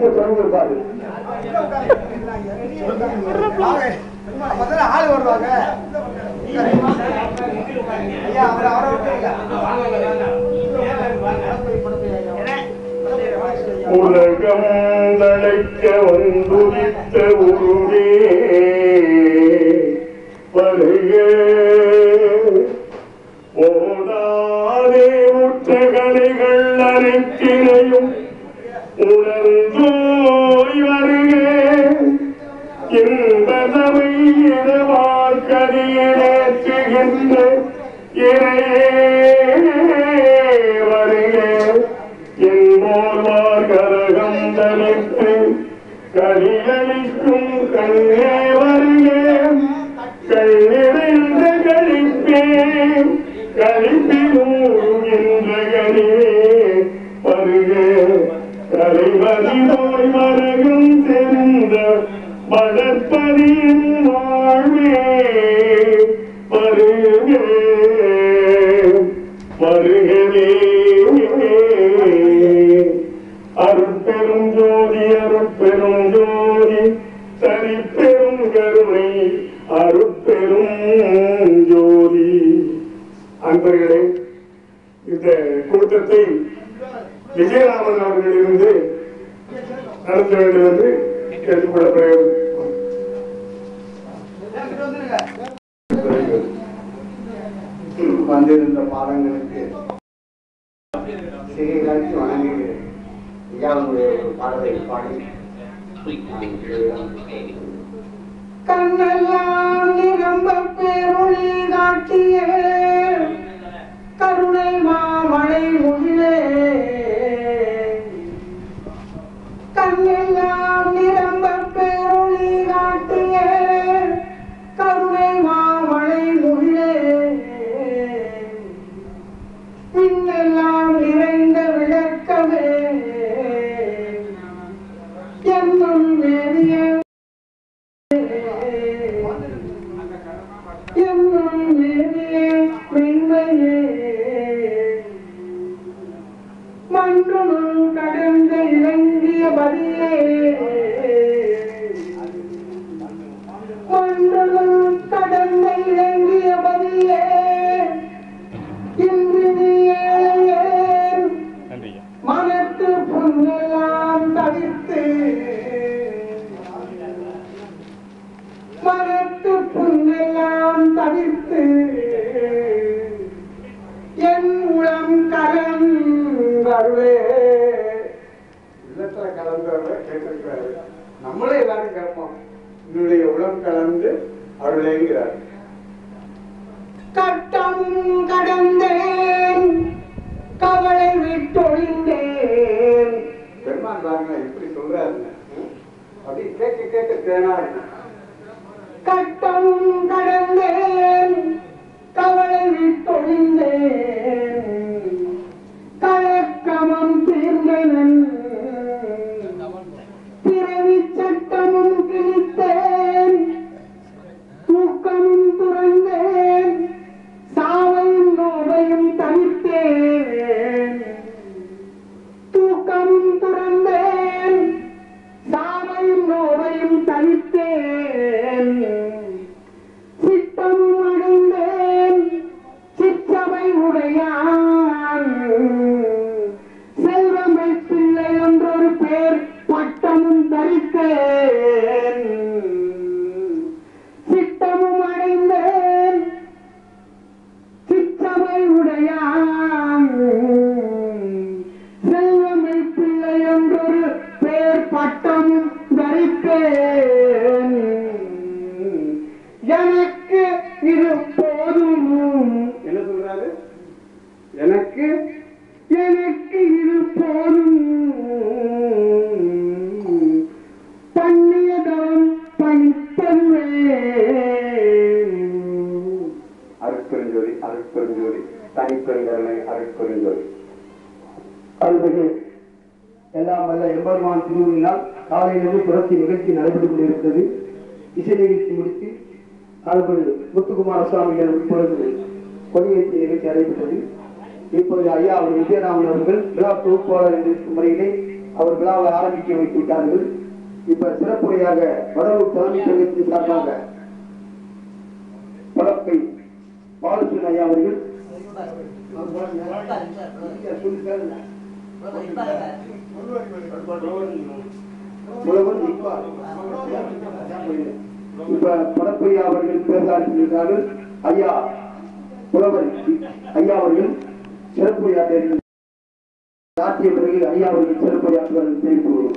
வீட்டுல தொடர்ந்திருப்பாரு அப்பதான் ஆள் வருவாங்க ஐயா அவரை அவரை விட்டுருங்க. உலகம் தழைக்க வந்துதித்த உருவே வருக ஓடாதே உற்ற கலைகள் அனைத்தினையும் உணர்ந்தோய் வருக என்பதமை வாழ்க்கதியிலேற்றுகின்ற இறையே வருக என்போர்வார் கரகம் தனித்து கலியளிக்கும் கண்ணே வருக கண்ணிறைந்த கழிப்பே கழிப்பினூறுகின்ற கனியே வருக கலைவதி நோய் மரகம் தெரிந்த வளர்ப்பதின் வாழ்வே வருக வருகவே அருட்பெரும் ஜோதி அருட்பெரும் ஜோதி தனிப்பெரும் கருணை அருட்பெரும் ஜோதி அன்பர்களே இந்த கூட்டத்தை விஜயராமன் அவர்களிலிருந்து நடத்த வேண்டும் என்று கேட்டுக்கொள்ளப்படுகிறது எடுத்துட்டு வந்துருங்க. வந்திருந்த பாடங்களுக்கு சிறிய காட்சி வணங்குகிறேன் ஐயாவுடைய ஒரு பாடலை பாடி கண்ணெல்லாம் நிரம்ப பேரொளி காட்டிய கருணை மாமழை முகிலே கண்ணெல்லாம் நிரம்ப பேரொளி காட்டிய கருணை மாமழை முகிலே பின்னெல்லாம் நிறைந்த விளக்கமே என்னும் வேதிய என்னும் வேதிய மென்மையே மன்றும் கடந்த இலங்கிய பதியே மன்றும் கடந்த இலங்கிய பதியே இன்று நீ ஏழையே மனத்து புண்ணெல்லாம் தவிர்த்து மனத்து புண்ணெல்லாம் தவிர்த்து என் உளம் கலந்தருளே இல்லத்துல கலந்தவரை கேட்டிருக்கிறாரு நம்மளே எல்லாரும் கேட்போம் என்னுடைய உளம் கலந்து அருளேங்கிறார் கட்டம் கடந்தேன் கவலை விட்டொழிந்தேன் பெருமான் பாருங்க எப்படி சொல்றாருங்க ம்? அப்படி கேட்க கேட்க தேனா இருக்கும் கட்டம் கடந்தேன் கவலை விட்டொழிந்தேன் கலக்கமம் தீர்ந்தனன் பிறவி சட்டமும் கிழித்தேன் தூக்கமும் துறந்தேன் சாவையும் நோவையும் தவிர்த்தேன் தூக்கமும் துறந்தேன் சாவையும் நோவையும் தவிர்த்தேன் சித்தமும் அடைந்தேன் சிற்றவை உடையான் செல்வமை பிள்ளை என்றொரு பேர் பட்டமும் தரித்தேன் சித்தமும் அடைந்தேன் சிற்றவை உடையான் செல்வமை பிள்ளை என்றொரு பேர் பட்டமும் தரித்தேன் எனக்கு இது போதும் என்ன சொல்றாரு எனக்கு எனக்கு இது போதும் பண்ணியதம் பணித்தன்மே அருட்பெருஞ்சோதி அருட்பெருஞ்சோதி தனிப்பெருங்கருணை அருட்பெருஞ்சோதி அருள்மிகு எல்லாம் வல்ல எம்பெருமான் திருவிழால் காலையிலிருந்து புரட்சி நிகழ்ச்சி நடைபெற்றுக் கொண்டிருக்கிறது இசை நிகழ்ச்சி முடித்து அருள்மிகு முத்துக்குமார சுவாமிகள் இப்பொழுது கொடியேற்றி நிகழ்ச்சி நடைபெற்றது இப்பொழுது ஐயா அவர் விஜயராமன் அவர்கள் விழா தொகுப்பாளர் என்ற முறையிலே அவர் விழாவை ஆரம்பிக்க வைத்து விட்டார்கள் இப்ப சிறப்புரையாக வடலூர் தலைமை சங்கத்தின் சார்பாக படப்பை பாலசுன் ஐயா அவர்கள் புலவர் இக்பால். இப்ப படப்பையா அவர்கள் பேச ஆரம்பித்திருக்கிறார்கள் ஐயா புலவர் ஐயா அவர்கள் சிறப்புரையாற்ற ஆற்றிய பிறகு ஐயா அவர்கள் சிறப்புரையாற்றுவார்கள் தெரிவித்து வருவோம்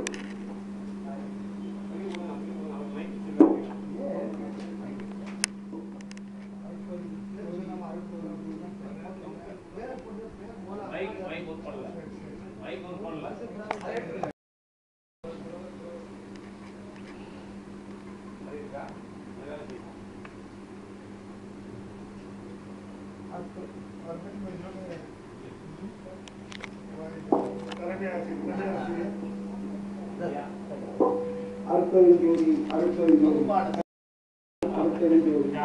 அருட்பெருஞ்சோதி அருட்பெருஞ்சோதி அருட்பெருஞ்சோதி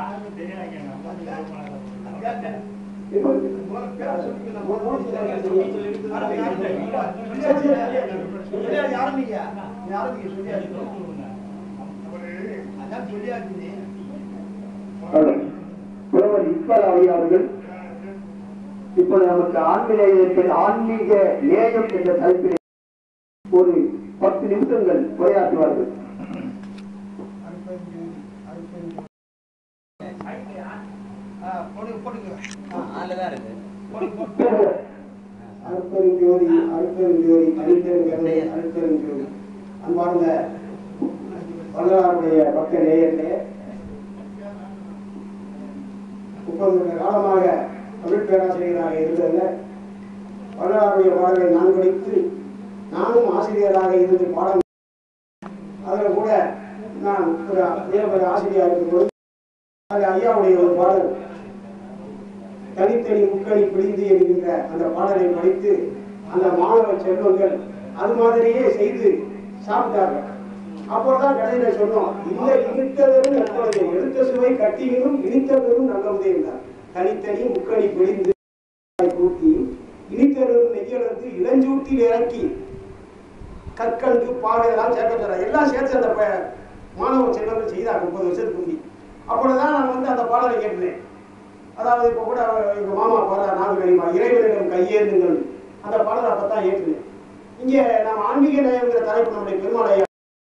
புலவர் இக்பால் ஐயா அவர்கள் இப்போது நமக்கு ஆன்மீக ஆன்மீக நேயம் என்ற தலைப்பில் ஒரு பத்து நிமிஷங்கள் உரையாற்றுவார்கள் அருட்பெருஞ்சோதி அருட்பெருஞ்சோதி தனித்தெருங்கருணை அருட்பெருஞ்சோதி அன்பார்ந்த வள்ளலாருடைய பக்த நேயர்களே முப்பது வருட காலமாக தமிழ் பேராசிரியராக இருந்ததில் வள்ளலாருடைய பாடலை நான் படித்து நானும் ஆசிரியராக இருந்து பாடம் அதில் கூட நான் ஒரு மிகப்பெரிய ஆசிரியராக இருக்கும்போது அது ஐயாவுடைய ஒரு பாடல் தனித்தனி முக்கணி பிடிந்து என்கின்ற அந்த பாடலை படித்து அந்த மாணவ செல்வங்கள் அது மாதிரியே செய்து சாப்பிட்டார்கள் அப்போதான் கடையில சொன்னோம் இல்ல இனித்ததரும் நல்லவதே எடுத்த சுவை கட்டியினும் இனித்ததரும் நல்லவதே என்றார் தனித்தனி முக்கணி பிடிந்து கூட்டி இனித்தரும் நெய்யெடுத்து இளஞ்சூட்டில் இறக்கி கற்கண்டு பாவை எல்லாம் சேர்க்க சொல்றாங்க எல்லாம் சேர்த்து அந்த ப- மாணவ செல்வங்கள் செய்தாங்க முப்பது வருஷத்துக்கு முந்தி அப்பொழுதுதான் நான் வந்து அந்த பாடலை கேட்டேன் அதாவது இப்போ கூட எங்க மாமா பாடுறார் நாகரிகமா இறைவனிடம் கையேந்துங்கள் அந்த பாடலை அப்பதான் ஏற்றுனேன் இங்கே நாம் ஆன்மீக நேயங்கிற தலைப்பு நம்முடைய பெருமாளையா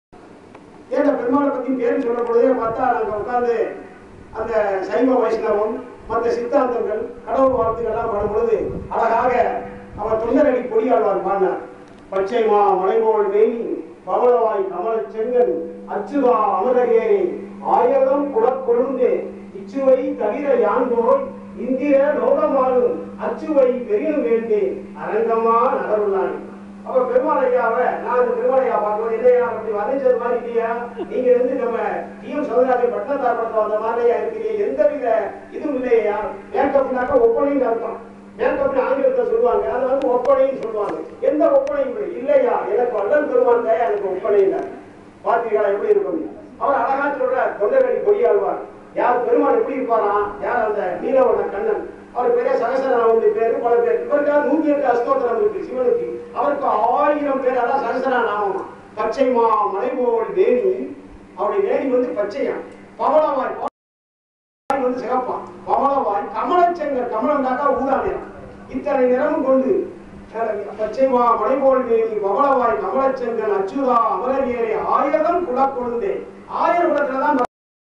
ஏன்னா பெருமாளை பத்தி பேர் சொல்லும் பொழுதே பார்த்தா நாங்க உட்கார்ந்து அந்த சைவ வைஷ்ணவம் மற்ற சித்தாந்தங்கள் கடவுள் வாழ்த்துக்கள்லாம் பாடும் பொழுது அழகாக அவர் தொண்டரடி கொடியாழ்வார் பாடினார் பச்சை மா மலைபோல் வேணி பவளவாய் கமல செங்கன் அச்சுவா அமரகேரி ஆயிரம் குலக்கொழுந்து இச்சுவை தவிர யான் போய் இந்திர லோகமானும் அச்சுவை பெரியும் வேண்டி அரங்கமா நகருள்ளான் அப்ப பெருமாள் ஐயாவை நான் இந்த பெருமாள் ஐயா பார்க்கும்போது இல்லையா அப்படி வர்ணிச்சது மாதிரி இல்லையா நீங்க வந்து நம்ம டிஎம் சௌந்தரராஜன் பட்டணத்தார் படத்துல வந்த மாதிரியா இருக்கிறீங்க எந்தவித இதுவும் இல்லையா மேக்கப்னாக்கா ஒப்பனைன்னு அர்த்தம் மேக்கப்னு ஆங்கிலத்தை சொல்லுவாங்க அது வந்து ஒப்பனைன்னு சொல்லுவாங்க எந்த ஒப்பனையும் இல்லை இல்லையா எனக்கு வள்ளல் பெருமான் தான் எனக்கு ஒப்பனை இல்லை பார்த்தீங்களா எப்படி இருக்கும் அவர் அழகா சொல்றார் தொண்டரடி கொடியாழ்வார் யார் பெருமாள் எப்படி இருப்பாராம் யார் அந்த நீலவண்ண கண்ணன் அவர் பெரிய சகசரநாமம் வந்து பேரு பல பேர் இவருக்காக நூத்தி எட்டு அஸ்தோத்திரம் இருக்கு சிவனுக்கு அவருக்கு ஆயிரம் பேர் அதான் சகசரா நாமமா பச்சைமா மலைபோல் வேணி அவருடைய வேணி வந்து பச்சையா பவளவாய் பவளவாய் வந்து சிறப்பான் பவளவாய் கமலச்செங்கர் கமலம்னாக்கா ஊதானியம் இத்தனை நிறமும் கொண்டு பச்சைமா மலைபோல் வேணி பவளவாய் கமலச்செங்கன் அச்சுதா அமரவியரை ஆயிரம் குலா கொழுந்தே ஆயிரம் குலத்துல தான்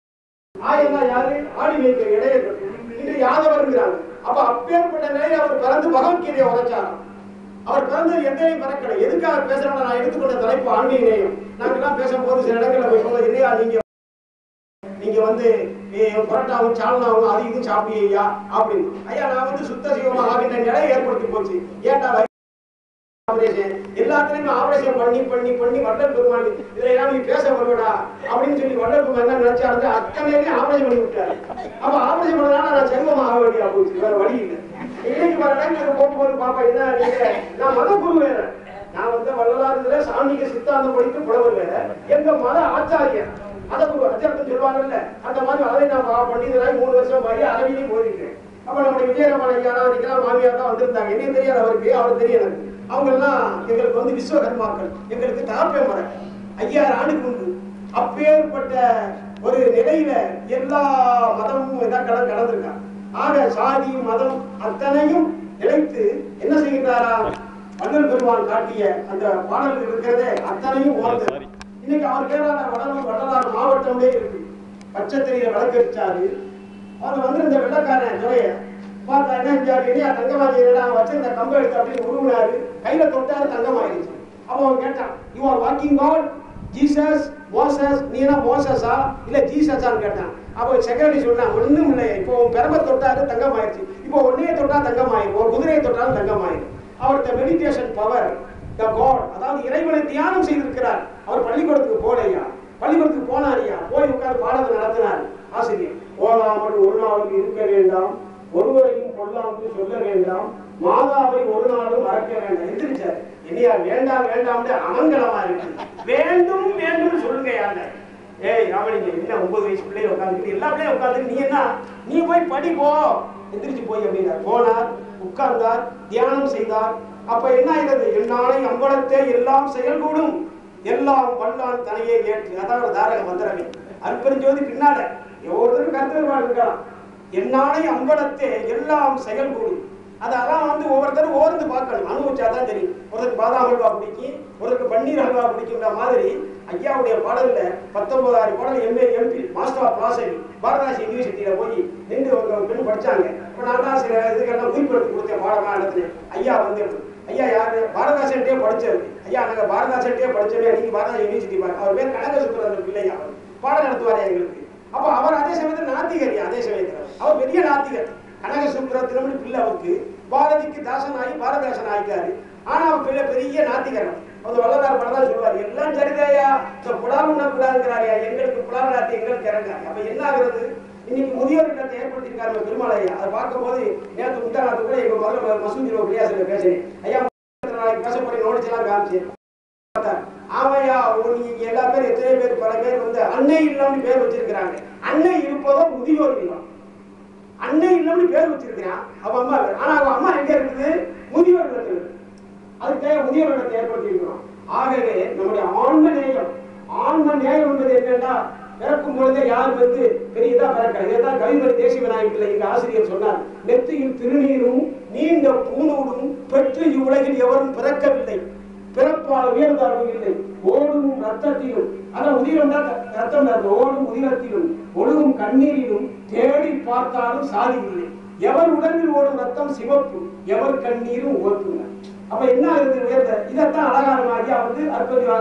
ஆயிரம் தான் யாரு ஆடி வைக்கிற இடையர்கள் இன்று யாதவருங்கிறாங்க அப்ப அப்பேற்பட்ட நிலையில் அவர் பிறந்து பகவத்கீதையை உரைச்சாராம் அவர் பிறந்தது எந்தையும் பிறக்கல எதுக்காக பேசுறோம் நான் எடுத்துக்கொண்ட தலைப்பு ஆன்மீக நேயம் நாங்கெல்லாம் பேசும்போது சில இடங்கள்ல போய் சொல்ல இல்லையா நீங்க நீங்க வந்து ஏ, பரோட்டாவும் சால்னாவும் அது இது சாப்பிடுவீங்க அப்படின்னு ஐயா நான் வந்து சுத்த சிவமா ஆகின்ற நிலை ஏற்படுத்தி போச்சு ஏன்டா வயிறு ஆபரேஷன் எல்லாத்துலயுமே ஆபரேஷன் பண்ணி பண்ணி பண்ணி வள்ளல் பெருமாள் இதுல எல்லாம் நீ பேச வருவடா அப்படின்னு சொல்லி வள்ளல் பெருமாள் என்ன நினைச்சாரு அத்தனையுமே ஆபரேஷன் பண்ணி விட்டாரு அப்ப ஆபரேஷன் பண்ணனால நான் செல்வம் ஆக வேண்டியா போச்சு வேற வழி இல்லை இன்னைக்கு வர இடங்களுக்கு போகும்போது பாப்பா என்ன நீங்க நான் மத குரு வேற நான் வந்து வள்ளலாறுல சாமிக்கு சித்தாந்தம் படித்து புலவர் வேற எங்க மத ஆச்சாரியர் மத குரு அச்சர்த்தம் சொல்லுவாங்கல்ல அந்த மாதிரி அதை நான் பா- பண்டிதராய் மூணு வருஷம் மாதிரி அரபிலையும் போயிருக்கேன் அப்ப நம்முடைய விஜயரமன் ஐயா நினைக்கலாம் மாமியார் தான் வந்திருந்தாங்க என்னையும் தெரியாது அவருக்கு அவர் தெரியும் எனக்கு அவங்க எல்லாம் எங்களுக்கு வந்து விஸ்வகர்மாக்கள் எங்களுக்கு தாப்பே மரம் ஐயாயிரம் ஆண்டுக்கு முன்பு அப்பேற்பட்ட ஒரு நிலையில எல்லா மதமும் இதான் கலந்து கலந்துருக்காங்க ஆக சாதி மதம் அத்தனையும் நினைத்து என்ன செய்கிறாரா வள்ளல் பெருமான் காட்டிய அந்த பாடல் இருக்கிறதே அத்தனையும் ஓர்ந்து இன்னைக்கு அவர் பேரான வடலூர் வடலாறு மாவட்டம்லே இருக்கு பச்சை தெரியல விளக்கரிச்சாரு அவர் வந்திருந்த வெள்ளக்காரன் துறைய பார்த்தா என்ன செஞ்சாரு இனியா தங்கமாஜி அவன் வச்சிருந்த கம்பை எடுத்து அப்படின்னு உருவினாரு கையில தொட்டாரு தங்கமாயிருச்சு அப்போ அவன் கேட்டான் you are walking God Jesus Moses நீ என்ன மோசஸா இல்ல ஜீசஸான்னு கேட்டான் அப்போ செக்ரட்டரி சொன்னான் ஒண்ணும் இல்லை இப்போ உன் பெரம்ப தொட்டாரு தங்கமாயிருச்சு இப்போ ஒன்னையே தொட்டா தங்கமாயிரும் ஒரு குதிரையை தொட்டாலும் தங்கமாயிரும் அவர்கிட்ட மெடிடேஷன் பவர் த காட் அதாவது இறைவனை தியானம் செய்திருக்கிறார் அவர் பள்ளிக்கூடத்துக்கு போலையா பள்ளிக்கூடத்துக்கு போனாரியா போய் உட்கார்ந்து பாடத்தை நடத்தினார் ஆசிரியர் ஓடாமல் ஒரு நாளும் இருக்க வேண்டாம் ஒருவரையும் கொல்லாமல் சொல்ல வேண்டாம் மாதாவை ஒரு நாளும் மறக்க வேண்டாம் எந்திரிச்சார் இல்லையா வேண்டாம் வேண்டாம்னு அமங்கலமா இருக்கு வேண்டும் வேண்டும் சொல்லுங்க யாருங்க ஏய் ராமலிங்க என்ன ஒன்பது வயசு பிள்ளைய உட்காந்துக்கிட்டு எல்லா பிள்ளையும் உட்காந்துட்டு நீ என்ன நீ போய் படி போ எந்திரிச்சு போய் அப்படின்னார் போனார் உட்கார்ந்தார் தியானம் செய்தார் அப்ப என்ன ஆகிறது என்னாலை அம்பலத்தே எல்லாம் செயல்கூடும் எல்லாம் வல்லான் தனையே ஏற்று அதாவது தாரக மந்திரமே அற்பெருஞ்சோதி பின்னால ஒவ்வொருத்தரும் கருத்து வேறுபாடு இருக்கலாம் என்னாலை அம்பலத்தே எல்லாம் செயல்கூடும் அதெல்லாம் வந்து ஒவ்வொருத்தரும் ஓர்ந்து பார்க்கணும் அனுபவிச்சாதான் தெரியும் ஒருத்தருக்கு பாதாம் அல்வா பிடிக்கும் ஒருத்தருக்கு பன்னீர் அல்வா பிடிக்குங்கிற மாதிரி ஐயாவுடைய பாடல்ல பத்தொன்பதாயிரம் பாடல் MA MP master of philosophy பாரதாசி யூனிவர்சிட்டியில போய் நின்று ஒரு பெண் படிச்சாங்க இப்போ நான் தான் சில இதுக்கெல்லாம் குறிப்பெடுத்து கொடுத்தேன் பாடலாம் நடத்தினேன் ஐயா வந்து ஐயா யாரு பாரதாசன்ட்டே படிச்சது ஐயா நாங்க பாரதாசன்ட்டே படிச்சவே நீங்க பாரதாசி யூனிவர்சிட்டி பாருங்க அவர் பேர் கனக சுந்தர பிள்ளையா அவர் பாடம் நடத்துவாரு எங்களுக்கு அப்போ அவர் அதே சமயத்தில் நாத்திகர் அதே சமயத்தில் அவர் பெரிய நாத்திகர் கனக சுந்தரத்தினு பிள்ளை அவருக்கு பாரதிக்கு தாசன் ஆகி பாரதாசன் ஆகிட்டாரு ஆனா அவர் பெரிய பெரிய நாத்திகர் அந்த வல்லதார் படம் சொல்லுவார் எல்லாம் சரிதாயா இந்த புலால் உண்ணக்கூடாதுங்கிறாரியா எங்களுக்கு புலால் நாத்தி எங்களுக்கு இறங்காரு அப்ப என்ன ஆகுறது இன்னைக்கு முதியோர் இல்லத்தை ஏற்படுத்தியிருக்காரு நம்ம பெருமாளையா அதை பார்க்கும்போது நேற்று முந்தானத்து கூட எங்க முதல்ல மசூதி ஒரு விளையாசில பேசுறேன் ஐயா நாளைக்கு பேச போய் நோடிச்செல்லாம் காமிச்சு ஆமையா நீங்க எல்லா பேரும் எத்தனை பேர் பல பேர் வந்து அன்னை இல்லம்னு பேர் வச்சிருக்கிறாங்க அன்னை இருப்பதோ முதியோர் இல்லம் அன்னை இல்லம்னு பேர் வச்சிருக்கிறான் அவ அம்மா பேர் ஆனா அவன் அம்மா எங்க இருக்குது முதியோர் இல்லத்தில் இருக்கு அதுக்காக முதியோர் இல்லத்தை ஏற்படுத்தி இருக்கிறோம் ஆகவே நம்முடைய ஆன்ம நேயம் ஆன்ம நேயம் என்பது என்னன்னா பிறக்கும் பொழுதே யார் வந்து பெரியதா பிறக்க இதைத்தான் கவிஞர் தேசிய விநாயகத்தில் எங்க ஆசிரியர் சொன்னார் நெத்தியில் திருநீரும் நீண்ட பூணூடும் பெற்று இவ்வுலகில் எவரும் பிறக்கவில்லை பிறப்பால் உயர்ந்தாலும் இல்லை ஓடும் ரத்தத்திலும் அதான் உதிரம் தான் ரத்தம் தான் ஓடும் உதிரத்திலும் ஒழுகும் கண்ணீரிலும் தேடி பார்த்தாலும் சாதி இல்லை எவர் உடம்பில் ஓடும் ரத்தம் சிவப்பு எவர் கண்ணீரும் ஓட்டுங்க அப்ப என்ன ஆகுது உயர்ந்த இதைத்தான் அலங்காரமாகி வந்து அற்புதமாக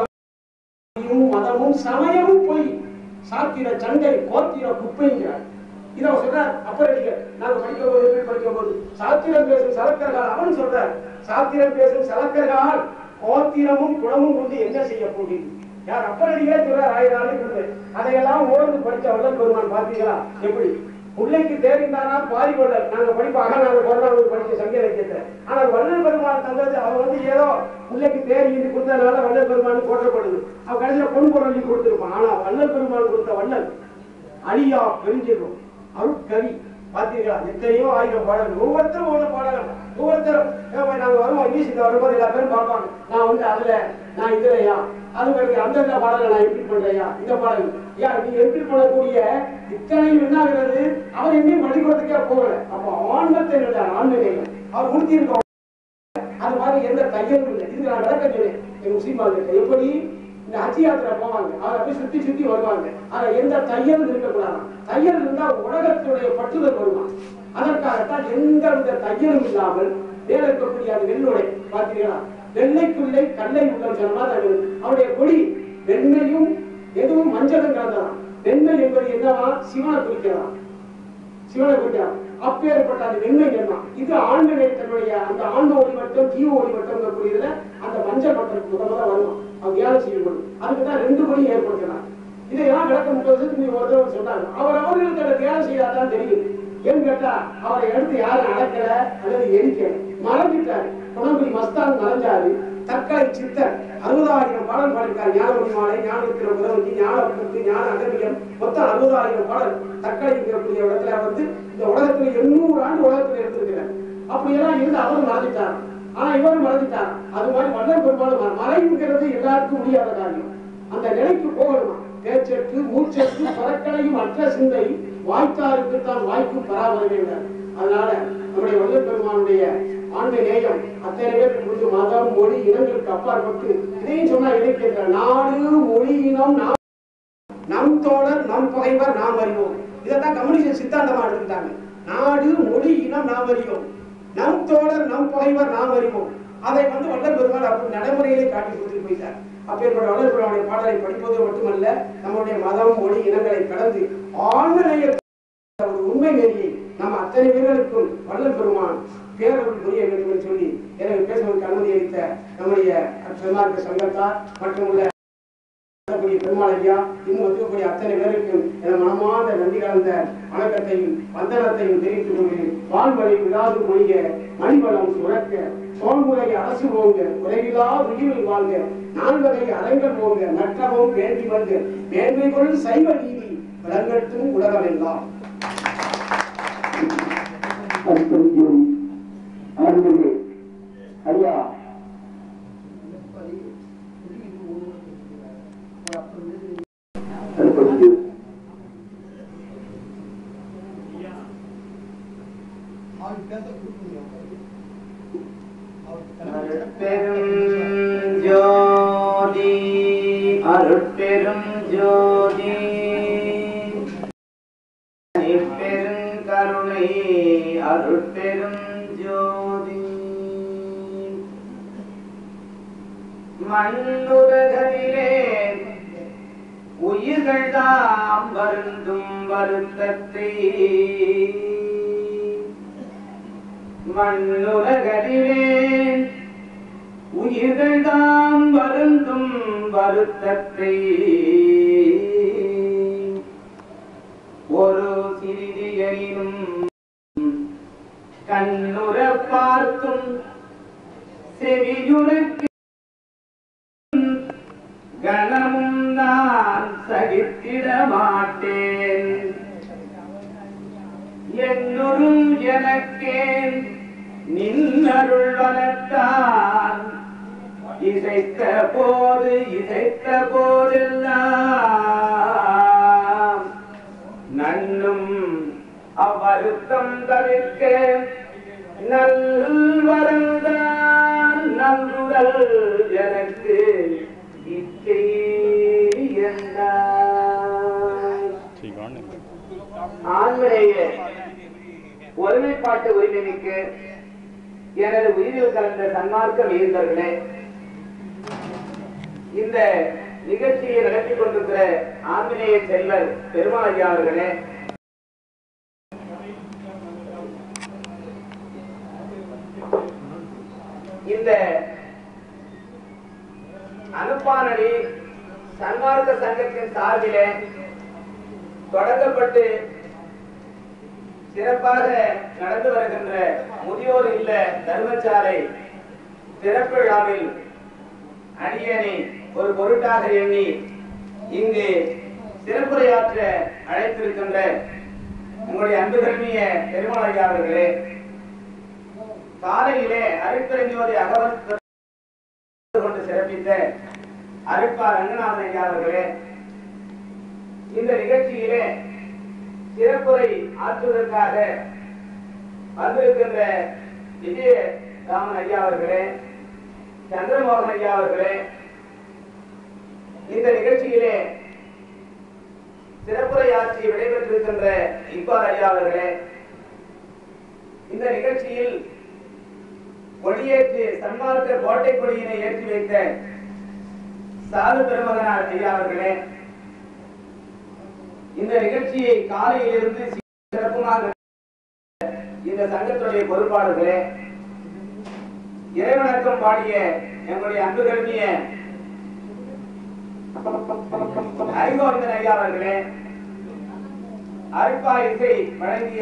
மதமும் சமயமும் போய் சாத்திர சண்டை கோத்திர குப்பைங்கிறார் இதை அவர் சொல்றார் அப்பரடிகள் நாங்க படிக்கும் போது எப்படி படிக்கும் போது சாத்திரம் பேசும் சலக்கர்கள் அவன் சொல்றார் சாத்திரம் பேசும் சலக்கர்கள் கோத்திரமும் குளமும் கொண்டு என்ன செய்ய போகிறீங்க யார் அப்பரடிகளே சொல்றார் ஆயிரம் நாளைக்கு அதையெல்லாம் ஓர்ந்து படிச்ச வல்லல் பெருமான் பார்த்தீங்களா எப்படி முல்லைக்கு தேடிந்தானா பாதி கொள்ளல் நாங்க படிப்பாக நாங்க கொரோனாவுக்கு படிச்ச சங்க இலக்கியத்தை ஆனா வள்ளல் பெருமான் தந்தது அவன் வந்து ஏதோ முல்லைக்கு தேடி இது கொடுத்ததுனால வள்ளல் பெருமான் போற்றப்படுது அவன் கடைசியில பொன் பொருள் கொடுத்திருப்பான் ஆனா வள்ளல் பெருமான் கொடுத்த வள்ளல் அழியா பெருஞ்சிடும் அருட்கவி பாத்தீங்களா எத்தனையோ ஆயிரம் பாடல்கள் ஒவ்வொருத்தரும் ஒவ்வொரு பாடல்கள் ஒவ்வொருத்தரும் ஏப்பா, நாங்க வருவோம் மியூசிக் வரும்போது எல்லா பேரும் பார்ப்பாங்க நான் வந்து அதுல நான் இதுலயா அது பிறகு அந்தந்த பாடலை நான் எப்படி பண்றையா இந்த பாடல் ஐயா நீ எப்படி பண்ணக்கூடிய இத்தனையும் என்ன ஆகுறது அவர் எங்கேயும் பள்ளிக்கூடத்துக்கே போகல அப்போ ஆன்மத்தை ஆன்மீகம் அவர் முடித்திருக்க அது மாதிரி எந்த தையலும் இல்லை இது நான் விளக்க சொன்னேன் எங்க முஸ்லீம் எப்படி இந்த ஹஜ் யாத்திரை போவாங்க அதை அப்படியே சுத்தி சுத்தி வருவாங்க ஆனா எந்த தையலும் இருக்கக்கூடாது தையல் இருந்தா உலகத்துடைய பற்றுதல் வருவான் அதற்காகத்தான் எந்த வித தையலும் இல்லாமல் மேல இருக்கக்கூடிய அந்த வெள்ளோடை பாத்தீங்களா வெள்ளைக்குள்ளே கல்லை உள்ளம் சொன்ன மாதிரி அது அவருடைய கொடி வெண்மையும் எதுவும் மஞ்சளும் கலந்ததான் வெண்மை என்பது என்னவா சிவனை குறிக்கிறதா சிவனை குறிக்கிறான் அப்பேற்பட்ட அந்த வெண்மை எண்ணம் இது ஆண்மை தன்னுடைய அந்த ஆன்ம ஒளி மட்டும் ஜீவ ஒளி மட்டும் கூடியதுல அந்த மஞ்சள் மட்டத்துக்கு முத முத வரும் அவன் தியானம் செய்யப்படும் அதுக்கு தான் ரெண்டு படி ஏற்படுத்தினார் இதையெல்லாம் விளக்க முப்பது வருஷத்துக்கு ஒரு தடவை சொன்னாங்க அவர் அவர்களுக்கு அந்த தியானம் செய்யாதான் தெரியும் ஏன்னு கேட்டா அவரை எடுத்து யாரும் அடக்கல அல்லது எரிக்கல மறைஞ்சிட்டாரு குணங்குடி மஸ்தான் மறைஞ்சாரு தற்காய் சித்தர் அறுபதாயிரம் பாடல் பாடிருக்காரு ஞானமணி மாலை ஞானத்திர உதவி ஞான புத்து ஞான அகமியம் மொத்தம் அறுபதாயிரம் பாடல் தற்காய் இருக்கக்கூடிய இடத்துல வந்து இந்த உலகத்துல எண்ணூறு ஆண்டு உலகத்துல இருந்திருக்கிறார் அப்படியெல்லாம் இருந்து அவரும் மறைஞ்சிட்டார் ஆனா இவரும் மறந்துட்டார் அது மாதிரி வல்லல் பெருமாளும் மற- மறைவுங்கிறது எல்லாருக்கும் முடியாத காரியம் அந்த நிலைக்கு போகணுமா பேச்சற்கு மூச்சற்கு பறக்கலையும் அற்ற சிந்தை வாய்த்தாருக்கு தான் வாய்க்கும் பராமரிமை அதனால நம்முடைய வல்லல் பெருமானுடைய ஆண்மை நேயம் அத்தனை பேருக்கு புரிஞ்சு மதம் மொழி இனங்களுக்கு அப்பாற்பட்டு இதையும் சொன்னா இலக்கியத்துல நாடு மொழி இனம் நாம் நம் தோழர் நம் பகைவர் நாம் அறிவோம் இதைத்தான் கம்யூனிஸ்ட் சித்தாந்தமா எடுத்துட்டாங்க நாடு மொழி இனம் நாம் அறிவோம் நம் தோழர் நம் பகைவர் நாம் அறிவோம் அதை வந்து வள்ளல் பெருமாள் அப்படி நடைமுறையிலே காட்டி கொடுத்துட்டு போயிட்டார் அப்பேற்பட்ட வள்ளல் பெருமாளுடைய பாடலை படிப்பது மட்டுமல்ல நம்முடைய மதம் மொழி இனங்களை கடந்து ஆண்மையை ஒரு உண்மை நெறியை நம்ம அத்தனை பேர்களுக்கும் வள்ளல் பெருமான் பேரருள் புரிய வேண்டும் என்று சொல்லி எனக்கு பேசுவதற்கு அனுமதி அளித்த நம்முடைய பெருமாள் சங்கத்தார் மற்றும் உள்ள வரக்கூடிய பெருமாள் ஐயா இன்னும் வந்திருக்கக்கூடிய அத்தனை பேருக்கும் என மனமார்ந்த நன்றி கலந்த வணக்கத்தையும் வந்தனத்தையும் தெரிவித்துக் கொண்டு வாழ்வழி விடாது மொழிக மணிவளம் சுரக்க சோன்முறை அரசு போங்க குறைவிலா உயிரில் வாழ்க நால்வகை அரங்கல் போங்க நற்றவும் வேண்டி வந்து மேன்மை கொள் சைவ நீதி விளங்கட்டும் உலகமெல்லாம் அற்புதம் அன்புமே ஐயா அற்புதம் ஜோதி அருட்பெரும் ஜோதி பெருங்கருணை அருட்பெரும் ஜோதி மண்ணுலகிலே உயிர்கள் தாம் வருந்தும் வருத்தத்தை மண்ணுலகிலே உயிர்கள் தாம் வருந்தும் வருத்தத்தை ஒரு சிறிதியனும் கண்ணுற பார்த்தும் செவியுறக்கு கணமும் நான் சகித்திட மாட்டேன் என்னுறும் எனக்கேன் நின்னருள் வளர்த்தான் இசைத்த போது இசைத்த போதெல்லாம் நன்னும் அவ்வருத்தம் தவிர்க்க நல்வரந்தான் நல்குரல் எனக்கு இச்சை என்றாய் ஆண்மனைய ஒருமைப்பாட்டு உரிமைக்கு எனது உயிரில் கலந்த சன்மார்க்க வீரர்களே இந்த நிகழ்ச்சியை நடத்தி கொண்டிருக்கிற ஆஞ்சநேய செல்வர் பெருமாள் ஐயா அவர்களே இந்த அனுப்பானடி சன்மார்க்க சங்கத்தின் சார்பிலே தொடங்கப்பட்டு சிறப்பாக நடந்து வருகின்ற முதியோர் இல்ல தர்மசாலை திறப்பு விழாவில் அடியனை ஒரு பொருட்டாக எண்ணி இங்கு சிறப்புரையாற்ற அழைத்திருக்கின்ற உங்களுடைய அன்பு கல்விய பெருமாள் ஐயா அவர்களே காலையிலே அருட்பெருஞ்சோதி அகவல் கொண்டு சிறப்பித்த அருட்பா ரங்கநாதன் ஐயா அவர்களே இந்த நிகழ்ச்சியிலே சிறப்புரை ஆற்றுவதற்காக வந்திருக்கின்ற விஜய ராமன் ஐயா அவர்களே சந்திரமோகன் ஐயா அவர்களே இந்த நிகழ்ச்சியிலே சிறப்புரை ஆற்றி விடைபெற்றிருக்கின்ற இக்பால் ஐயா அவர்களே இந்த நிகழ்ச்சியில் கொடியேற்றி சன்மார்க்க கோட்டை கொடியினை ஏற்றி வைத்த சாது பெருமகனார் ஐயா அவர்களே இந்த நிகழ்ச்சியை காலையிலிருந்து சிறப்புமாக இந்த சங்கத்துடைய பொறுப்பாளர்களே இறைவணக்கம் பாடிய எங்களுடைய அன்பு கல்விய அறிகோவிந்தன் ஐயா அவர்களே அருப்பா இசை வழங்கிய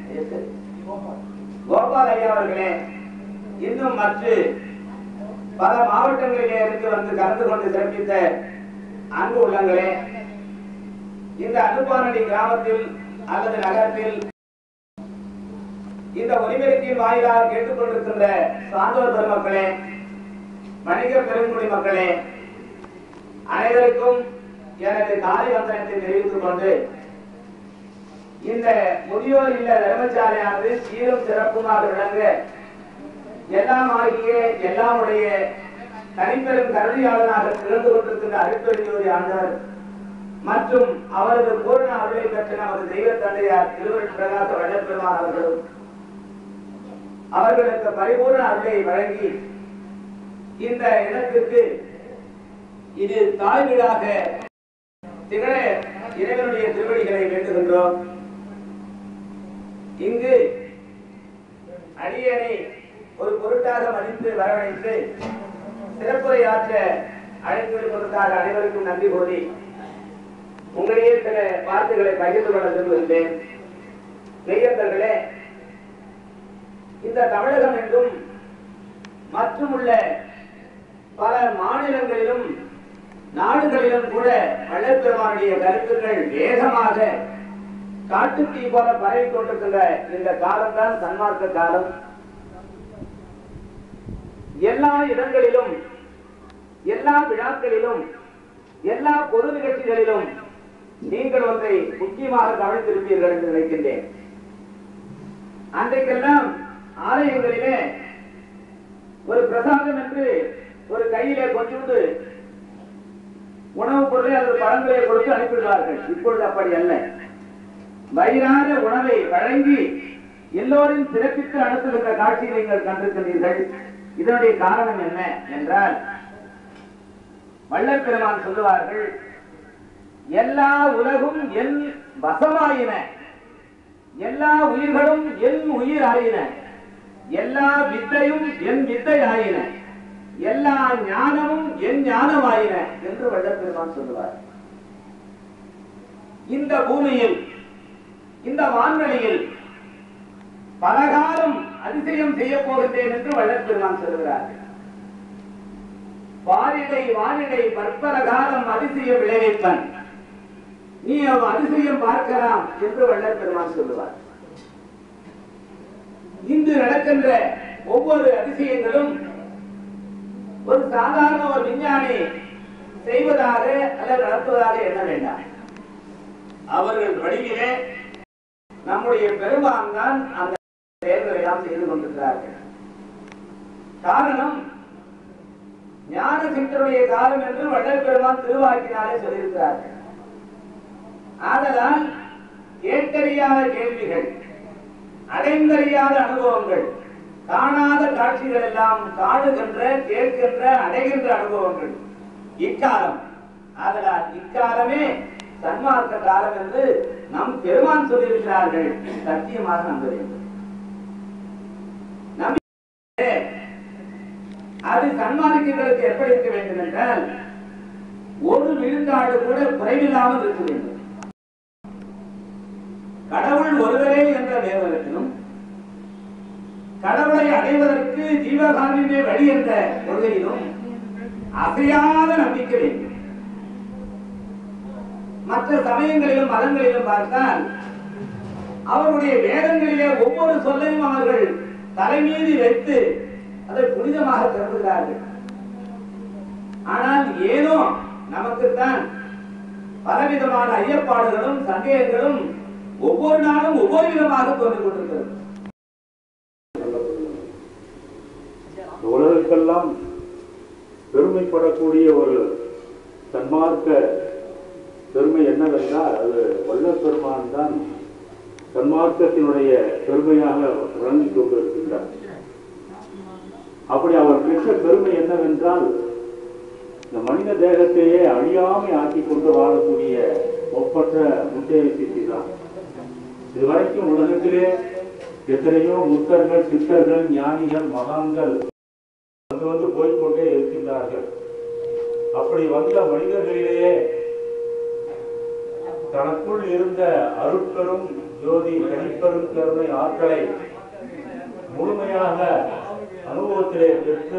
கோபால் ஐயா அவர்களே இன்னும் மற்ற பல மாவட்டங்களிலே இருந்து வந்து கலந்து கொண்டு சிறப்பித்த அன்பு உள்ளங்களே இந்த அனுப்பானடி கிராமத்தில் அல்லது நகரத்தில் இந்த ஒலிபெருக்கின் வாயிலாக கேட்டுக்கொண்டிருக்கின்ற சான்றோர் பெருமக்களே வணிக பெருங்குடி மக்களே அனைவருக்கும் எனது காலை வந்தனத்தை தெரிவித்துக் கொண்டு இந்த முதியோர் இல்ல தர்மசாலையானது சீரும் சிறப்புமாக விளங்க எல்லாம் ஆகிய எல்லாம் உடைய தனிப்பெரும் கருதியாளனாக திகழ்ந்து கொண்டிருக்கின்ற அருட்பெருஞ்சோதி ஆண்டவர் மற்றும் அவரது பூரண அருளை பெற்ற நமது தெய்வ தந்தையார் திருவள் பிரகாச வள்ளற்பெருமான் அவர்களும் அவர்களுக்கு பரிபூர்ண அருளை வழங்கி இந்த இடத்திற்கு இது தாய் வீடாக திகழ இறைவனுடைய திருவடிகளை வேண்டுகின்றோம் இங்கு அடியனை ஒரு பொருட்டாக மதித்து வரவழைத்து சிறப்புரையாற்ற அழைப்பதற்காக அனைவருக்கும் நன்றி கூறி உங்களிடையே சில வார்த்தைகளை பகிர்ந்து கொள்ள விரும்புகின்றேன் மெய்யந்தர்களே இந்த தமிழகம் என்றும் மற்றும் உள்ள பல மாநிலங்களிலும் நாடுகளிலும் கூட வள்ளற்பெருமானுடைய கருத்துக்கள் வேகமாக காட்டுத்தீ போல பரவி கொண்டிருக்கின்ற இந்த காலம்தான் சன்மார்க்க காலம் எல்லா இடங்களிலும் எல்லா விழாக்களிலும் எல்லா பொது நிகழ்ச்சிகளிலும் நீங்கள் ஒன்றை முக்கியமாக கவனித்திருப்பீர்கள் என்று நினைக்கின்றேன் அன்றைக்கெல்லாம் ஆலயங்களிலே ஒரு பிரசாதம் என்று ஒரு கையிலே கொஞ்சோண்டு உணவுப் பொருளை அல்லது பழங்களை கொடுத்து அனுப்பிவிடுவார்கள் இப்பொழுது அப்படி அல்ல வயிறான உணவை வழங்கி எல்லோரும் சிறப்பித்து அனுப்புகின்ற காட்சியை நீங்கள் கண்டிருக்கின்றீர்கள் இதனுடைய காரணம் என்ன என்றால் வள்ளல் பெருமான் சொல்லுவார்கள் எல்லா உலகும் என் வசமாயின எல்லா உயிர்களும் என் உயிர் ஆயின எல்லா வித்தையும் என் வித்தை ஆயின எல்லா ஞானமும் என் ஞானமாயின என்று வள்ளல் பெருமான் சொல்லுவார் இந்த பூமியில் இந்த வான்வெளியில் பலகாலம் அதிசயம் செய்ய போகின்றேன் என்று வள்ளல் பெருமான் சொல்லுகிறார் வானிலை வானிலை பற்பல காலம் அதிசய விளைவிப்பன் நீ அவ் அதிசயம் பார்க்கலாம் என்று வள்ளல் பெருமான் சொல்லுவார் இன்று நடக்கின்ற ஒவ்வொரு அதிசயங்களும் ஒரு சாதாரண ஒரு விஞ்ஞானி செய்வதாக அல்லது நடத்துவதாக எண்ண வேண்டாம் அவர்கள் வழியிலே நம்முடைய பெருமான் தான் அந்த செயல்களை எல்லாம் செய்து கொண்டிருக்கிறார்கள் காரணம் ஞான சிந்தனுடைய காலம் என்று வள்ளல் பெருமான் திருவாக்கினாலே சொல்லியிருக்கிறார்கள் ஆதலால் கேட்டறியாத கேள்விகள் அடைந்தறியாத அனுபவங்கள் காணாத காட்சிகள் எல்லாம் காணுகின்ற கேட்கின்ற அடைகின்ற அனுபவங்கள் இக்காலம் ஆதலால் இக்காலமே சன்மார்க்க காலம் என்று நம் பெருமான் சொல்லியிருக்கிறார்கள் சத்தியமாக நம்ப வேண்டும் நம்பி அது சன்மார்க்கங்களுக்கு எப்படி இருக்க வேண்டும் என்றால் ஒரு விழுந்தாடு கூட குறைவில்லாமல் இருக்க வேண்டும் கடவுள் ஒருவரே என்ற வேதத்திலும் கடவுளை அடைவதற்கு ஜீவகாமியுடைய வழி என்ற கொள்கையிலும் அசையாத நம்பிக்கை வேண்டும் மற்ற சமயங்களிலும் மதங்களிலும் பார்த்தால் அவருடைய வேதங்களிலே ஒவ்வொரு சொல்லையும் அவர்கள் தலைமீது வைத்து அதை புனிதமாக கருதுகிறார்கள் ஆனால் ஏனோ நமக்குத்தான் பலவிதமான ஐயப்பாடுகளும் சந்தேகங்களும் ஒவ்வொரு நாளும் ஒவ்வொரு விதமாக தோன்றிக் கொண்டிருக்கிறது இந்த உலகத்துக்கெல்லாம் பெருமைப்படக்கூடிய ஒரு சன்மார்க்க பெருமை என்னவென்றால் அது வள்ளல் பெருமான் தான் சன்மார்க்கத்தினுடைய பெருமையாக விளங்கிக் கொண்டிருக்கின்றார் அப்படி அவர் பெற்ற பெருமை என்னவென்றால் இந்த மனித தேகத்தையே அழியாமை ஆக்கிக் கொண்டு வாழக்கூடிய ஒப்பற்ற முத்தைய சித்தி தான் இதுவரைக்கும் உலகத்திலே எத்தனையோ முத்தர்கள் சித்தர்கள் ஞானிகள் மகான்கள் வந்து வந்து போய்க்கொண்டே இருக்கின்றார்கள் அப்படி வந்த மனிதர்களிலேயே தனக்குள் இருந்த அருட்பெரும் ஜோதி தனிப்பெரும் கருணை ஆற்றலை முழுமையாக அனுபவத்திலே பெற்று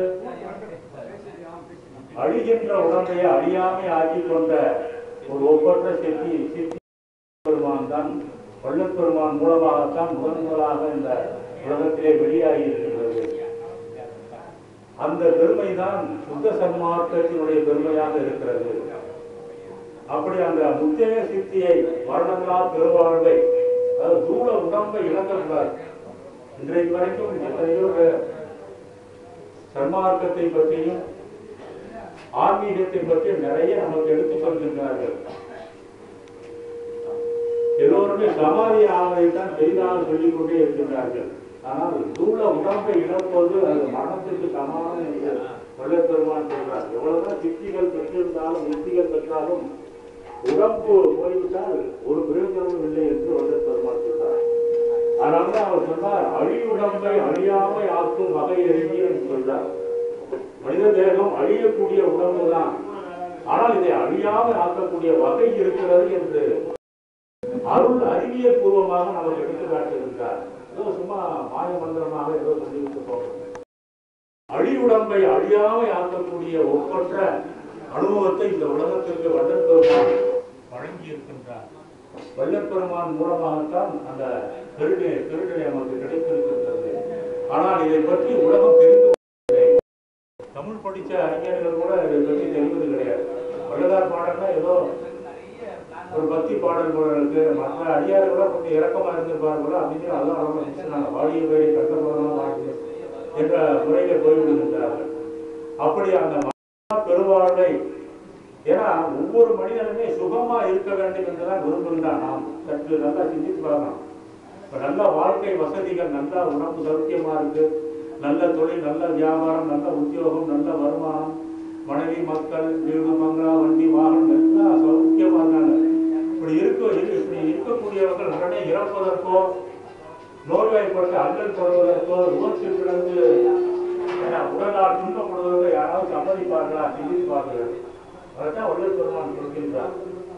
அழிகின்ற உடம்பையை அழியாமை ஆக்கிக் கொண்ட ஒரு ஒப்பற்ற சித்தி சித்தி பெருமான் தான் வள்ளற்பெருமான் மூலமாகத்தான் முதன் முதலாக இந்த உலகத்திலே வெளியாகி இருக்கின்றது அந்த பெருமைதான் சுத்த சன்மார்க்கத்தினுடைய பெருமையாக இருக்கிறது அப்படி அந்த முத்திய சித்தியை வருடங்களா பெருவாழ்வை அதாவது தூள உடம்பை இழக்கக்கூடாது இன்றைக்கு வரைக்கும் எத்தனையோ பேர் சன்மார்க்கத்தை பற்றியும் ஆன்மீகத்தை பற்றியும் நிறைய நமக்கு எடுத்துச் சொல்கின்றார்கள் எல்லோருமே சமாதி ஆவதை தான் பெரிதாக சொல்லிக் கொண்டே இருக்கின்றார்கள் ஆனால் தூள உடம்பை இழப்பது அது மரணத்திற்கு சமானம் என்று வள்ளல் பெருமான் சொல்றார் எவ்வளவுதான் சித்திகள் பெற்றிருந்தாலும் முக்திகள் பெற்றாலும் உடம்பு போய்விட்டால் ஒரு பிரயோஜனமும் இல்லை என்று வள்ளல் பெருமான் சொல்றார் அதனால்தான் அவர் சொன்னார் அழி உடம்பை அழியாமை ஆக்கும் வகை எறிஞ்சி என்று சொல்றார் மனித தேகம் அழியக்கூடிய உடம்பு தான் ஆனால் இதை அழியாமல் ஆக்கக்கூடிய வகை இருக்கிறது என்று அருள் அறிவியல் பூர்வமாக நமக்கு எடுத்து காட்டுகின்றார் ஏதோ சும்மா மாய மந்திரமாக ஏதோ சொல்லிவிட்டு போகிறோம் அழிவுடம்பை அழியாமை ஆக்கக்கூடிய ஒப்பற்ற அனுபவத்தை இந்த உலகத்திற்கு வள்ளல் பெருமான் வழங்கி இருக்கின்றார் வள்ளல் பெருமான் மூலமாகத்தான் அந்த பெருடை பெருடை நமக்கு கிடைத்திருக்கின்றது ஆனால் இதை பற்றி உலகம் தெரிந்து கொள்ளவில்லை. தமிழ் படிச்ச அறிஞர்கள் கூட இதை பற்றி தெரிவது கிடையாது வள்ளலார் பாடல்னா ஏதோ ஒரு பக்தி பாடல் போல இருக்கு மற்ற அடியார் கூட கொஞ்சம் இறக்கமா இருந்திருப்பார் போல அப்படின்னு அதெல்லாம் ரொம்ப மிஸ்னாங்க வாடிய வேலை கட்டப்படலாம் வாடி என்ற முறையில போய்விடுகின்றார்கள் அப்படி அந்த மகா பெருவாழ்வை ஏன்னா ஒவ்வொரு மனிதனுமே சுகமா இருக்க வேண்டும் என்றுதான் விரும்புகின்றான் நாம் சற்று நல்லா சிந்தித்து பார்க்கணும் இப்ப நல்ல வாழ்க்கை வசதிகள் நல்ல உடம்பு சௌக்கியமா இருக்கு நல்ல தொழில் நல்ல வியாபாரம் நல்ல உத்தியோகம் நல்ல வருமானம் மனைவி மக்கள் வீடு மங்களா வண்டி வாகனம் எல்லாம் சௌக்கியமா இருக்காங்க இப்படி இருக்க இரு- இப்படி இருக்கக்கூடியவர்கள் உடனே இறப்பதற்கோ நோய்வாய்ப்பட்டு அல்லல் படுவதற்கோ ரோட்டில் கிடந்து ஏன்னா, உடலால் துன்பப்படுவதற்கோ யாராவது சம்மதிப்பார்களா சிந்திப்பார்கள் அதைத்தான் வள்ளல் பெருமான் சொல்கின்றார்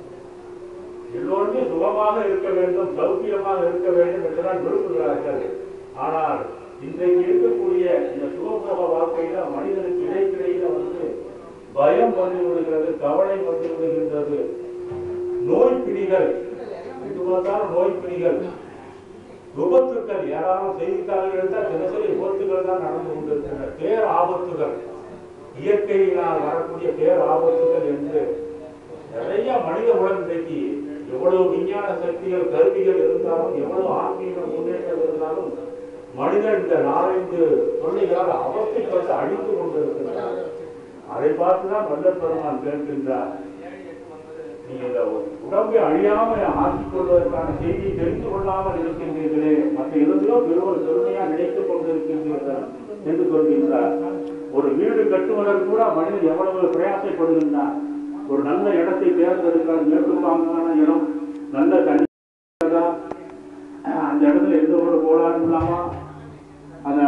எல்லோருமே சுகமாக இருக்க வேண்டும் சௌக்கியமாக இருக்க வேண்டும் என்றுதான் விரும்புகிறார்கள் ஆனால் இன்றைக்கு இருக்கக்கூடிய இந்த சுகபோக வாழ்க்கையில மனிதனுக்கு இடைக்கிடையில வந்து பயம் வந்து விடுகிறது கவலை வந்து விடுகின்றது நோய் பிடிகள் இது பார்த்தாலும் நோய் பிடிகள் விபத்துக்கள் யாராலும் செய்தித்தாள்கள் எடுத்தால் தினசரி விபத்துகள் தான் நடந்து கொண்டிருக்கின்றன பேர் ஆபத்துகள் இயற்கையினால் வரக்கூடிய பேர் ஆபத்துகள் என்று நிறைய மனித உடல் இன்றைக்கு எவ்வளவு விஞ்ஞான சக்திகள் கருவிகள் இருந்தாலும் எவ்வளவு ஆன்மீக முன்னேற்றம் இருந்தாலும் மனிதன் இந்த நாலஞ்சு தொல்லைகளால் அவஸ்தைப்பட்டு அழித்து கொண்டிருக்கிறார் அதை பார்த்துதான் வல்லல் பெருமான் கேட்கின்றார் நீங்க இந்த உடம்பை அழியாமல் ஆக்கிக் கொள்வதற்கான செய்தியை தெரிந்து கொள்ளாமல் இருக்கின்றீர்களே மற்ற எதுலையோ பெருவர் பெருமையா நினைத்துக் கொண்டிருக்கின்றீர்கள் என்று சொல்கின்றார் ஒரு வீடு கட்டுவதற்கு கூட மனிதன் எவ்வளவு பிரயாசைப்படுகின்றான் ஒரு நல்ல இடத்தை தேர்ந்தெடுக்கிறான் மேற்கொள்ளாமான இடம் நல்ல தண்ணி இருக்கிறதா? அந்த இடத்துல எந்த ஒரு கோளாறும் இல்லாமா அந்த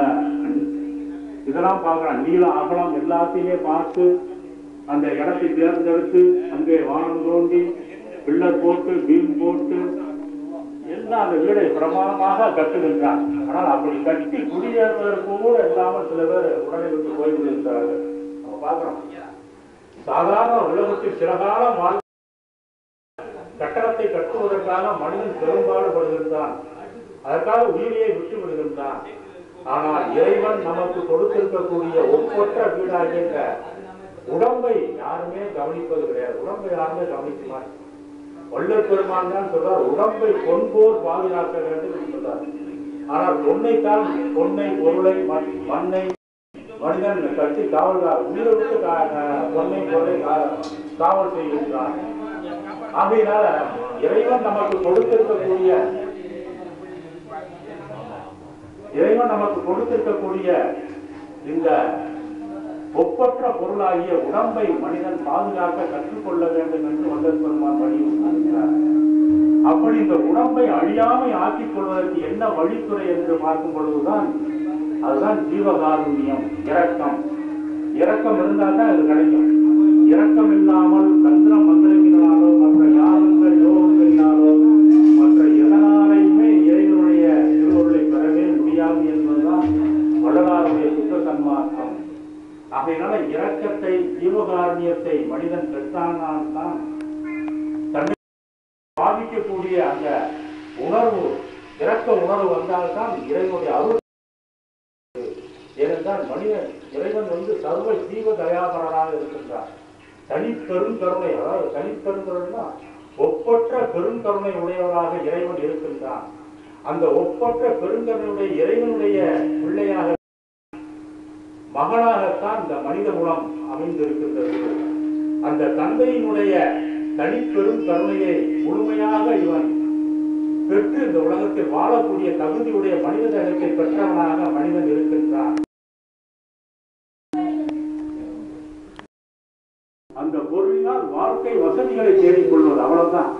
இதெல்லாம் பார்க்கறான் நீளம் அகலம் எல்லாத்தையுமே பார்த்து அந்த இடத்தை தேர்ந்தெடுத்து அங்கே வானம் தோண்டி பில்லர் போட்டு பீம் போட்டு எல்லாம் அந்த வீடை பிரமாணமாக கட்டுகின்றான் ஆனால் அப்படி கட்டி குடியேறுவதற்கு கூட இல்லாமல் சில பேர் உடலை விட்டு போய்விடுகிறார்கள் நம்ம பார்க்கிறோம் சாதாரண உலகத்தில் சில காலம் வாழ் கட்டடத்தை கட்டுவதற்காக மனிதன் பெரும்பாடுபடுகின்றான் அதற்காக உயிரியை விட்டு விடுகின்றான் ஆனால் இறைவன் நமக்கு கொடுத்திருக்கக்கூடிய ஒப்பற்ற வீடாகின்ற உடம்பை யாருமே கவனிப்பது கிடையாது உடம்பை யாருமே கவனிக்க மாட்டாங்க வள்ளல் பெருமான் தான் சொல்றார் உடம்பை பொன்போர் பாதுகாக்க வேண்டும் என்று சொல்றார் ஆனால் பொன்னைத்தான் பொன்னை பொருளை மண்- மண்ணை மனிதன் கட்டி காவல்கார் உயிரை விட்டு கா- கா- பொன்னை பொருளை கா- காவல் செய்கின்றான் ஆகையினால இறைவன் நமக்கு கொடுத்திருக்கக்கூடிய இறைவன் நமக்கு கொடுத்திருக்கக்கூடிய இந்த ஒப்பற்ற பொருளாகிய உடம்பை மனிதன் பாதுகாக்க கற்றுக்கொள்ள வேண்டும் என்று வல்லல் பெருமான் வலியுறுத்துகிறார் அப்படி இந்த உடம்பை அழியாமை ஆக்கிக் கொள்வதற்கு என்ன வழித்துறை என்று பார்க்கும் பொழுதுதான் அதுதான் ஜீவகாருண்யம் இரக்கம் இரக்கம் இருந்தால் தான் இது கிடைக்கும் இரக்கம் இல்லாமல் தந்திர மந்திரங்களாலோ மற்ற யாகங்கள் யோகங்களினாலோ மற்ற எதனாலையுமே இறைவனுடைய திருவருளை பெறவே முடியாது என்பதுதான் வள்ளலாருடைய சுத்த சன்மார்க்கம் ஆகையினால இரக்கத்தை ஜீவகாருண்யத்தை மனிதன் பெற்றானால் தான் தன்னை பாதிக்கக்கூடிய அந்த உணர்வு இரக்க உணர்வு வந்தால்தான் இறைவனுடைய அருள் ஏனென்றால் மனிதன் இறைவன் வந்து சர்வ ஜீவ தயாபரனாக இருக்கின்றார் தனி பெருங்கருணை அதாவது தனி பெருங்கருணைனா ஒப்பற்ற பெருங்கருணை உடையவராக இறைவன் இருக்கின்றான் அந்த ஒப்பற்ற பெருங்கருணையுடைய இறைவனுடைய பிள்ளையாக மகனாகத்தான் இந்த மனித குலம் அமைந்திருக்கின்றது அந்த தந்தையினுடைய தனிப்பெரும் கருணையை முழுமையாக இவன் பெற்று இந்த உலகத்தில் வாழக்கூடிய தகுதியுடைய மனித தேகத்தை பெற்றவனாக மனிதன் இருக்கின்றான் அந்த பொருளினால் வாழ்க்கை வசதிகளை தேடிக்கொள்வது அவ்வளவுதான்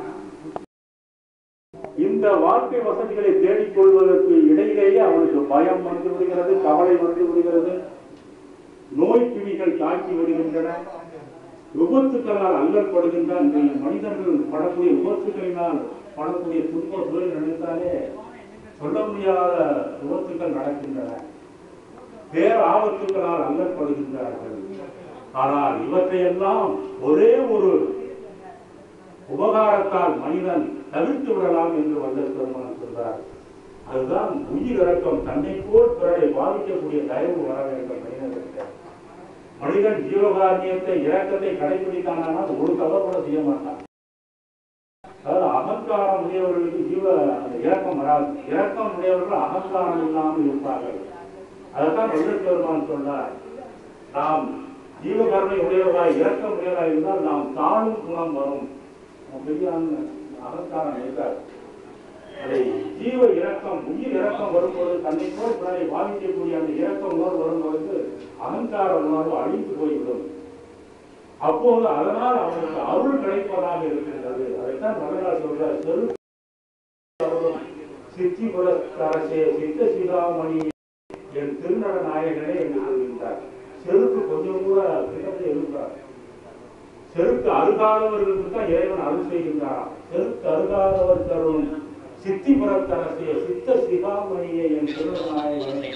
இந்த வாழ்க்கை வசதிகளை தேடிக்கொள்வதற்கு இடையிலேயே அவனுக்கு பயம் வந்து விடுகிறது கவலை வந்து விடுகிறது நோய் பிணிகள் தாக்கி விடுகின்றன விபத்துக்களால் அல்லற்படுகின்றான் இந்த மனிதர்கள் படக்கூடிய விபத்துக்களினால் படக்கூடிய துன்ப சூழல் நினைத்தாலே சொல்ல முடியாத விபத்துக்கள் நடக்கின்றன பேர் ஆபத்துக்களால் அல்லற்படுகின்றார்கள் ஆனால் இவற்றையெல்லாம் ஒரே ஒரு உபகாரத்தால் மனிதன் தவிர்த்து விடலாம் என்று வல்லல் பெருமான் சொல்றார் அதுதான் உயிர் இறக்கம் தன்னை போல் பிறரை பாதிக்கக்கூடிய தயவு வர வேண்டும் மனிதனுக்கு மனிதன் ஜீவகாரியத்தை இரக்கத்தை கடைபிடித்தானால் ஒரு தவறு கூட செய்ய மாட்டான் அதாவது அகங்காரம் உடையவர்களுக்கு ஜீவ அந்த இரக்கம் வராது இரக்கம் உடையவர்கள் அகங்காரம் இல்லாமல் இருப்பார்கள் அதைத்தான் வல்லல் பெருமான் சொன்னார் நாம் ஜீவகருணை உடையவராய் இரக்கம் உடையவராய் இருந்தால் நாம் தாழும் குணம் வரும் நம்ம பெரிய அகங்காரம் இருக்காது அதை ஜீவ இரக்கம் உயிர் இரக்கம் வரும்போது தன்னை போல் பிறரை பாதிக்கக்கூடிய அந்த இரக்க உணர்வு வரும்பொழுது அகங்கார உணர்வு அழிந்து போய்விடும் அப்போது அதனால் அவனுக்கு அருள் கிடைப்பதாக இருக்கின்றது அதைத்தான் வரலாறு சொல்றார் செரு சித்திபுரத்தரசே சித்த சிகாமணி என் திருநட நாயகனே என்று சொல்கின்றார் செருக்கு கொஞ்சம் கூட கிட்டத்தில் இருக்கிறார் செருக்கு அருகாதவர்களுக்கு தான் இறைவன் அருள் செய்கின்றாராம் செருக்கு அருகாதவர் தரும் சித்திபுரத்தரசே சித்த சிகாமணியே என் திருநாயகனே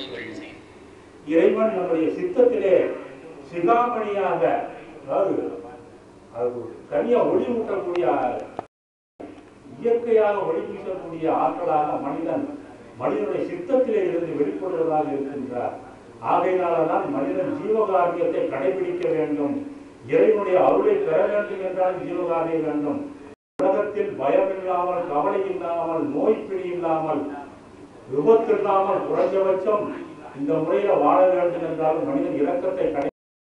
இறைவன் நம்முடைய சித்தத்திலே சிகாமணியாக அதாவது அது தனியா ஒளி ஊட்டக்கூடிய இயற்கையாக ஒளி வீசக்கூடிய ஆற்றலாக மனிதன் மனிதனுடைய சித்தத்திலே இருந்து வெளிப்படுவதாக இருக்கின்றார் ஆகையினால்தான் மனிதன் ஜீவகாரியத்தை கடைபிடிக்க வேண்டும் இறைவனுடைய அருளை பெற வேண்டும் என்றால் ஜீவகாரியம் வேண்டும் உலகத்தில் பயம் இல்லாமல் கவலை இல்லாமல் நோய் பிடி இல்லாமல் விபத்து இல்லாமல் குறைஞ்சபட்சம் இந்த முறையில வாழ வேண்டும் என்றாலும் மனிதன் இரக்கத்தை கடை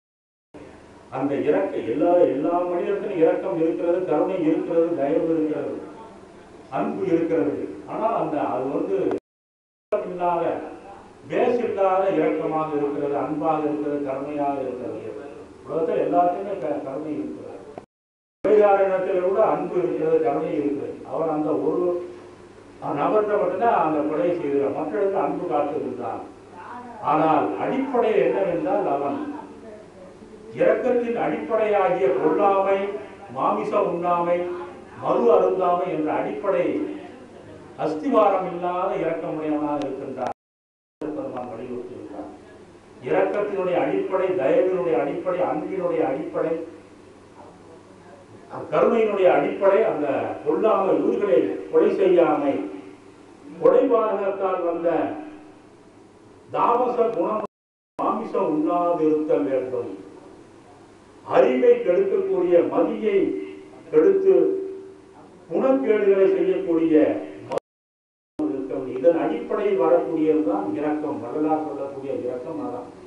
அந்த இறக்க எல்லா எல்லா மனிதத்திலும் இரக்கம் இருக்கிறது கருணை இருக்கிறது தயவு இருக்கிறது அன்பு இருக்கிறது ஆனால் அந்த அது வந்து இல்லாத பேஸ் இல்லாத இரக்கமாக இருக்கிறது அன்பாக இருக்கிறது கருணையாக இருக்கிறது உலகத்தில் எல்லாத்தையுமே க- கருணை இருக்கிறது கொலைகாரத்தில் கூட அன்பு இருக்கிறது கருணை இருக்கிறது அவர் அந்த ஒரு நபர்கிட்ட மட்டும்தான் அந்த கொலையை செய்கிறார் மற்ற இடத்துல அன்பு காட்டுகின்றான் ஆனால் அடிப்படை என்னவென்றால் அவன் இரக்கத்தின் அடிப்படையாகிய கொல்லாமை மாமிச உண்ணாமை மது அருந்தாமை என்ற அடிப்படை அஸ்திவாரம் இல்லாத இரக்கமுடையவனாக இருக்கின்றார் பெருமான் வலியுறுத்தியிருக்கிறார் இரக்கத்தினுடைய அடிப்படை தயவினுடைய அடிப்படை அன்பினுடைய அடிப்படை கருணையினுடைய அடிப்படை அந்த கொல்லாமை உயிர்களை கொலை செய்யாமை கொலைபாதகத்தால் வந்த தாமச குணம் மாமிசம் உண்ணாதிருத்தல் வேண்டும் அறிவை கெடுக்கக்கூடிய மதியை கெடுத்து குணக்கேடுகளை செய்யக்கூடிய இருக்க வேண்டும். இதன் அடிப்படையில் வரக்கூடியதுதான் இரக்கம் வரலாறு சொல்லக்கூடிய இரக்கம் அதான்